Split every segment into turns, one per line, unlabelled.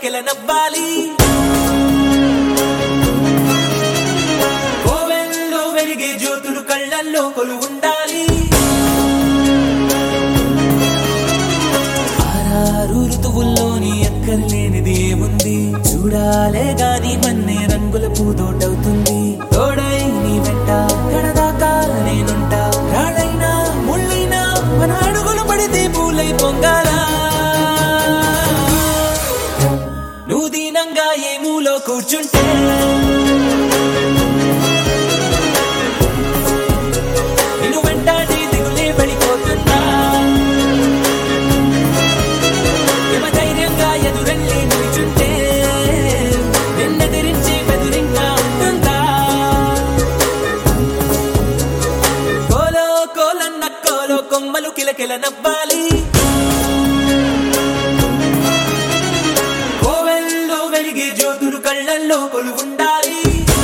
కిలకిల నవ్వాలి కోవెల్లో వెలిగే జ్యోతులు కళ్ళల్లో కొలు ఉండాలి ఆరారు ఋతువుల్లోని ఎక్కర్లేనిది ఏముంది చూడాలే గాని మన్నే రంగుల పూతోటవుతుంది తోడై నీ వెంట కడదాకా నేనుంటా రాడైనా ముళ్ళైనా మన అడుగులు పడితే పూలై పొంగాలా నువ్వు దీనంగా ఏ మూలో కూర్చుంటే నిన్ను వెంటాడి దిగులే పడిపోతున్నా యమ ధైర్యంగా ఎదురెళ్ళి నిల్చుంటే నిన్నెదిరించి బెదురింకా ఉంటుందా కోలో కోలన్న కోలో కొమ్మలు కిలకిల నవ్వాలి కోవెల్లో వెలిగే జ్యోతులు కళ్ళల్లో కొలు ఉండాలి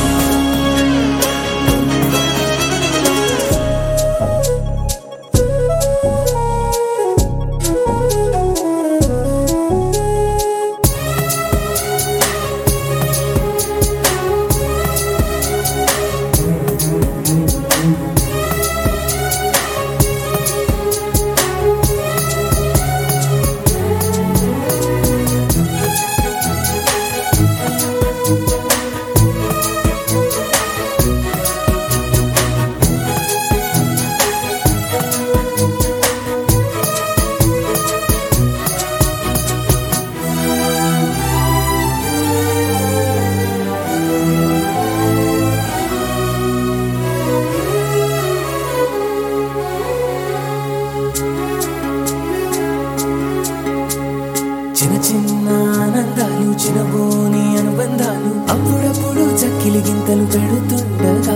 చిన్న చిన్న ఆనందాలు చిన్నబోని అనుబంధాలు అప్పుడప్పుడు చక్కిలి గింతలు పెడుతుండగా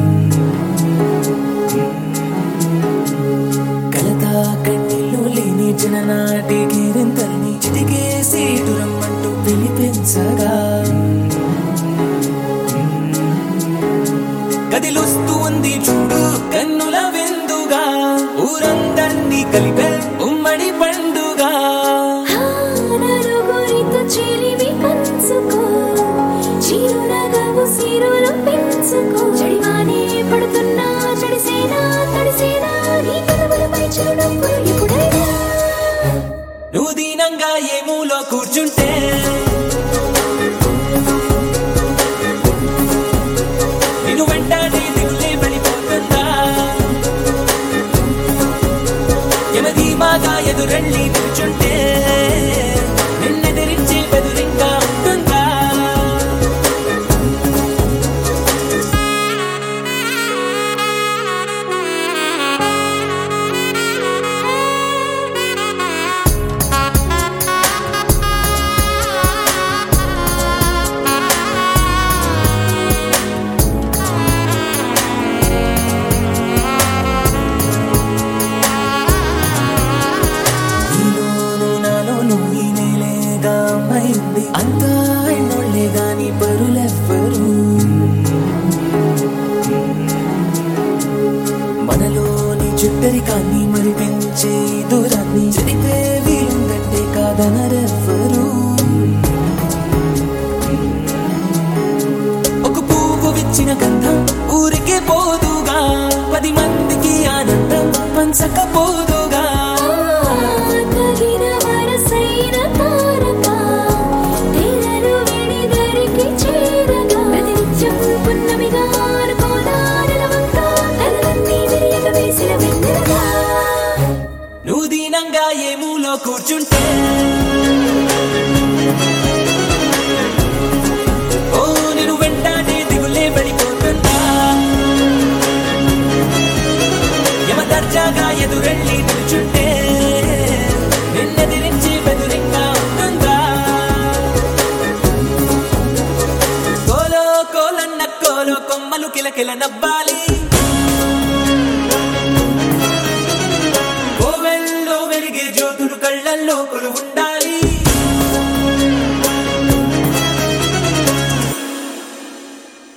కలతా కన్నీళ్ళు లేని చిన్ననాటి గిరింతల్ని చిటికేసి రమ్మంటూ పిలిపించగా కదిలొస్తూ ఉంది చూడు కన్నుల విందుగా ఊరందర్నీ కలిపే ఉమ్మడి పండుగ
నలుగురితో చెలిమి పంచుకో చిరునగవు సిరులు పెంచుకో చెడివానే పడుతున్నా చెడిసేనా తడిసేనా నీ కనుమలపై చిరునవ్వులు ఎప్పుడైనా
నువ్వు దీనంగా ఏ మూలో కూర్చుంటే నిన్ను వెంటాడి దిగులే పడిపోతుందా యమధీమాగా ఎదురెళ్ళి నిల్చుంటే నిన్నెదిరించి బెదురింకా ఉంటుందా నీలోను నాలోను ఈ నేలేగా అమ్మాయింది అంతా ఎన్నోళ్ళే గాని పరులెవ్వరు మనలోని చుట్టరికాన్ని మరి పెంచే ఈ దూరాన్ని చెరిపే వీలుందంటే కాదనరెవ్వరు ఒక పువ్వు విచ్చిన గంధం ఊరికే పోదుగా పది మందికి ఆనందం పంచకపోదుగా
తగిన వరసైన తారక తెరలు విడిదరికి చేరగా ప్రతినిత్యం పున్నమిగా అనుకోనా నెలవంక తలలన్నీ విరియక వేసిన వెన్నెలగా
నువ్వు దీనంగా ఏ మూలో కూర్చుంటే ఓ నేను వెంటాడి దిగులే పడిపోతుందా యమ దర్జాగా ఎదురెళ్ళి నిల్చుంటే నిన్నెదిరించి బెదురింగా ఉంటుందా కోలో కోలన్న కోలో కొమ్మలు కిలకిల నవ్వాలి కోవెల్లో వెలిగే జ్యోతులు కళ్ళల్లో కొలు ఉండాలి